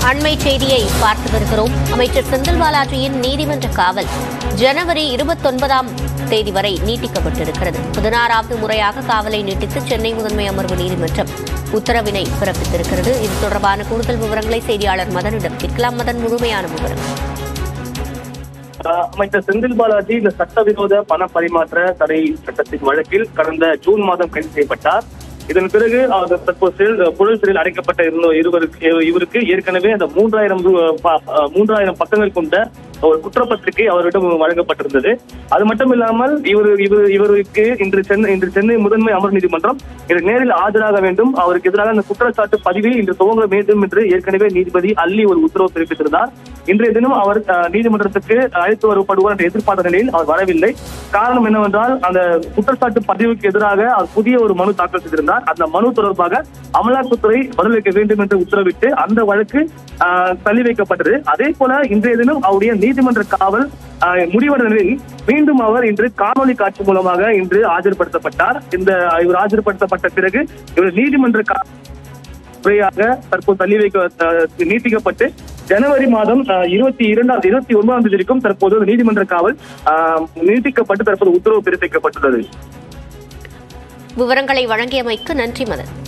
அண்மை செய்தியை பார்த்து வருகிறோம் அமைச்சர் செந்தில் பாலாஜியின் நீதிமன்ற காவல் ஜனவரி இருபத்தொன்பதாம் தேதி வரை நீட்டிக்கப்பட்டிருக்கிறது பதினாறாவது முறையாக காவலை நீட்டித்து சென்னை முதன்மை அமர்வு நீதிமன்றம் உத்தரவினை பிறப்பித்திருக்கிறது இது தொடர்பான கூடுதல் விவரங்களை செய்தியாளர் மதனிடம் கேட்கலாம் மதன் முழுமையான விவரம் ஆஹ் அமைச்சர் செந்தில் பாலாஜி இந்த சட்டவிரோத பண பரிமாற்ற தடை சட்டத்தின் வழக்கில் கடந்த ஜூன் மாதம் கைது செய்யப்பட்டார் இதன் பிறகு அவர் தற்போது சிறையில் புழல் சிறையில் அடைக்கப்பட்ட இருந்த இருவருக்கு இவருக்கு ஏற்கனவே அந்த மூன்றாயிரம் ரூ- ப- ஆஹ் மூன்றாயிரம் பக்கங்கள் கொண்ட ஒரு குற்றப்பத்திரிகை அவரிடம் வழங்கப்பட்டிருந்தது அது மட்டும் இல்லாமல் இவர் இவர் இவருக்கு இன்று சென்னை இன்று சென்னை முதன்மை அமர் நீதிமன்றம் இவர் நேரில் ஆஜராக வேண்டும் அவருக்கு எதிராக அந்த குற்றச்சாட்டு பதிவை இன்று துவங்க வேண்டும் என்று ஏற்கனவே நீதிபதி அள்ளி ஒரு உத்தரவு பிறப்பித்திருந்தார் இன்றைய தினம் அவர் அஹ், நீதிமன்றத்துக்கு அழைத்து வரப்படுவார் என்று எதிர்பார்த்த நிலையில் அவர் வரவில்லை காரணம் என்னவென்றால் அந்த குற்றச்சாட்டு பதிவுக்கு எதிராக அவர் புதிய ஒரு மனு தாக்கல் செய்திருந்தார் அந்த மனு தொடர்பாக அமலாக்கத்துறை பதிலளிக்க வேண்டும் என்று உத்தரவிட்டு அந்த வழக்கு அஹ், தள்ளி வைக்கப்பட்டது அதே போல இன்றைய தினம் அவருடைய நீதிமன்ற காவல் அஹ், முடிவடைந்த நிலையில் மீண்டும் அவர் இன்று காணொலி காட்சி மூலமாக இன்று ஆஜர்படுத்தப்பட்டார் இந்த இவர் ஆஜர்படுத்தப்பட்ட பிறகு இவர் நீதிமன்ற கா- முறையாக தற்போது தள்ளி வைக்க அஹ், நீட்டிக்கப்பட்டு ஜனவரி மாதம் அஹ், இருபத்தி இரண்டாம் இருபத்தி ஒன்பதாம் தேதி வரைக்கும் தற்போது நீதிமன்ற காவல் அஹ், நீட்டிக்கப்பட்டு தற்போது உத்தரவு பிறப்பிக்கப்பட்டுள்ளது விவரங்களை வழங்கியமைக்கு நன்றி மதன்